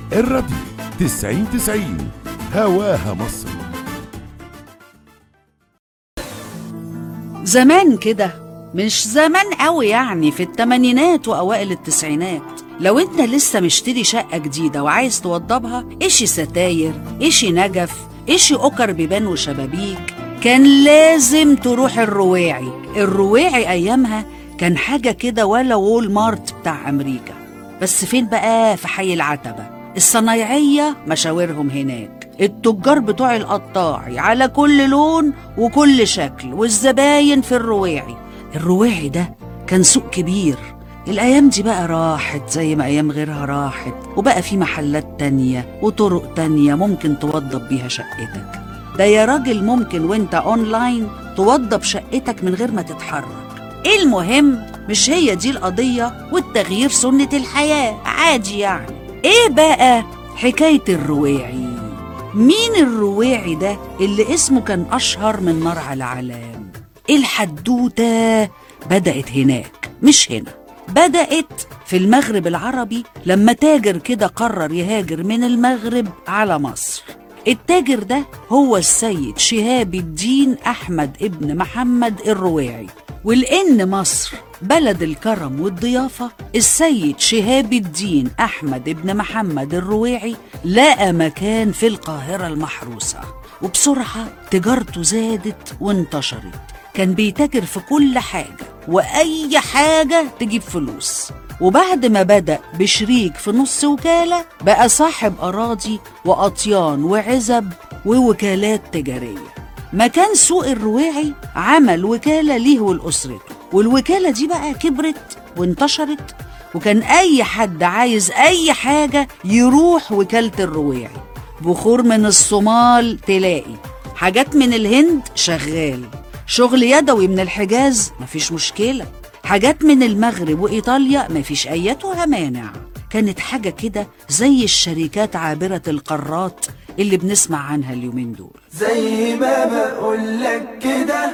الراديو تسعين تسعين هواها مصر زمان كده مش زمان قوي يعني في التمانينات وأوائل التسعينات لو انت لسه مشتري شقة جديدة وعايز توضبها اشي ستاير اشي نجف اشي أكر بيبان وشبابيك كان لازم تروح الرواعي الرواعي أيامها كان حاجة كده ولا وول مارت بتاع أمريكا بس فين بقى في حي العتبة الصنايعية مشاورهم هناك التجار بتوع القطاعي على كل لون وكل شكل والزباين في الرواعي الرواعي ده كان سوق كبير الأيام دي بقى راحت زي ما أيام غيرها راحت وبقى في محلات تانية وطرق تانية ممكن توضب بيها شقتك ده يا راجل ممكن وانت اونلاين توضب شقتك من غير ما تتحرك المهم مش هي دي القضية والتغيير سنة الحياة عادي يعني ايه بقى حكاية الرواعي مين الرواعي ده اللي اسمه كان أشهر من نار على علام الحدوتة بدأت هناك مش هنا بدأت في المغرب العربي لما تاجر كده قرر يهاجر من المغرب على مصر التاجر ده هو السيد شهاب الدين أحمد ابن محمد الرواعي ولأن مصر بلد الكرم والضيافة السيد شهاب الدين أحمد ابن محمد الرواعي لقى مكان في القاهرة المحروسة وبسرعة تجارته زادت وانتشرت كان بيتاجر في كل حاجة وأي حاجة تجيب فلوس وبعد ما بدأ بشريك في نص وكالة بقى صاحب أراضي وأطيان وعزب ووكالات تجارية مكان سوق الرواعي عمل وكالة ليه ولأسرته والوكالة دي بقى كبرت وانتشرت وكان أي حد عايز أي حاجة يروح وكالة الرواعي بخور من الصومال تلاقي حاجات من الهند شغال شغل يدوي من الحجاز مفيش مشكلة حاجات من المغرب وإيطاليا مفيش أيتها مانع كانت حاجة كده زي الشركات عابرة القارات اللي بنسمع عنها اليومين دول زي ما بقولك كده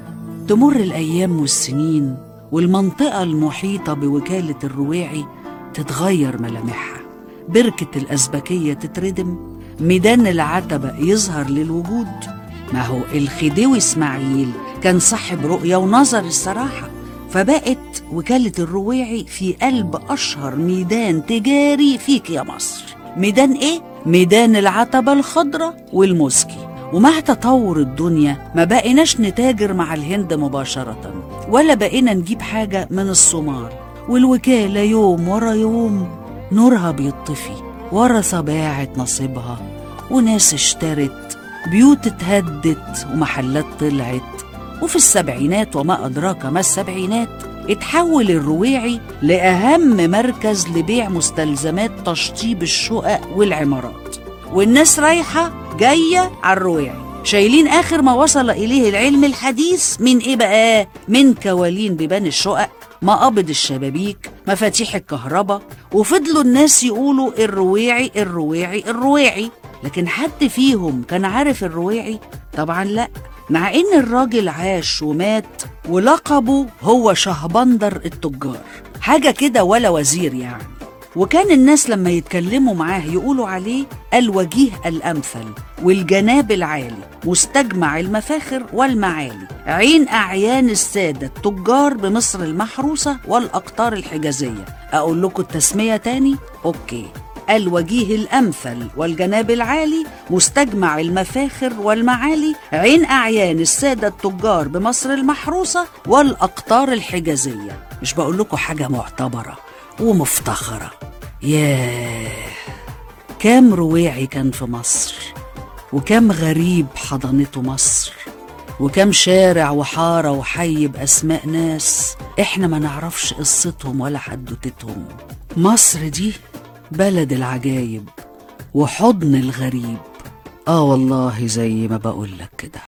تمر الأيام والسنين والمنطقة المحيطة بوكالة الرواعي تتغير ملامحها بركة الأزبكية تتردم ميدان العتبة يظهر للوجود ما هو الخديوي إسماعيل كان صاحب رؤية ونظر الصراحة فبقت وكالة الرواعي في قلب أشهر ميدان تجاري فيك يا مصر ميدان إيه؟ ميدان العتبة الخضراء والموسكي ومع تطور الدنيا ما بقيناش نتاجر مع الهند مباشرة ولا بقينا نجيب حاجة من الصومال والوكالة يوم ورا يوم نورها بيطفي ورا طباعة نصيبها وناس اشترت بيوت اتهدت ومحلات طلعت وفي السبعينات وما أدراك ما السبعينات اتحول الرواعي لأهم مركز لبيع مستلزمات تشطيب الشقق والعمارات والناس رايحة جاية على الرواعي شايلين آخر ما وصل إليه العلم الحديث من إيه بقى؟ من كوالين بيبان الشقق مقابض الشبابيك مفاتيح الكهرباء وفضلوا الناس يقولوا الرواعي الرواعي الرواعي لكن حد فيهم كان عارف الرواعي؟ طبعا لا مع ان الراجل عاش ومات ولقبه هو شهبندر التجار حاجة كده ولا وزير يعني وكان الناس لما يتكلموا معاه يقولوا عليه الوجيه الأمثل والجناب العالي مستجمع المفاخر والمعالي عين أعيان السادة التجار بمصر المحروسة والأقطار الحجازية أقول لكم التسمية تاني؟ أوكي الوجيه الأمثل والجناب العالي مستجمع المفاخر والمعالي عين أعيان السادة التجار بمصر المحروسة والأقطار الحجازية مش بقول لكم حاجة معتبرة ومفتخرة ياه كام رواعي كان في مصر وكام غريب حضنته مصر وكم شارع وحارة وحي بأسماء ناس إحنا ما نعرفش قصتهم ولا حدوتتهم مصر دي بلد العجايب وحضن الغريب آه والله زي ما بقولك كده